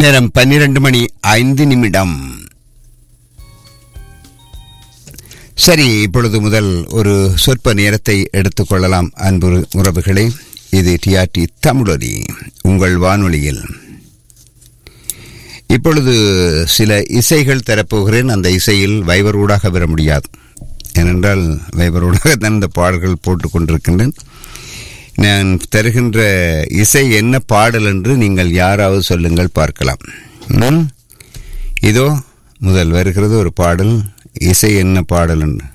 நேரம் பன்னிரண்டு மணி ஐந்து நிமிடம் சரி இப்பொழுது முதல் ஒரு சொற்ப நேரத்தை எடுத்துக்கொள்ளலாம் அன்பு உறவுகளே இது டிஆர்டி தமிழொலி உங்கள் வானொலியில் இப்பொழுது சில இசைகள் தரப்போகிறேன் அந்த இசையில் வைபர் ஊடாக வர முடியாது ஏனென்றால் வைபர் ஊடாக தான் இந்த பாடல்கள் போட்டுக் கொண்டிருக்கின்றேன் நான் தருகின்ற இசை என்ன பாடல் என்று நீங்கள் யாராவது சொல்லுங்கள் பார்க்கலாம் ம்? இதோ முதல் வருகிறது ஒரு பாடல் இசை என்ன பாடல் என்று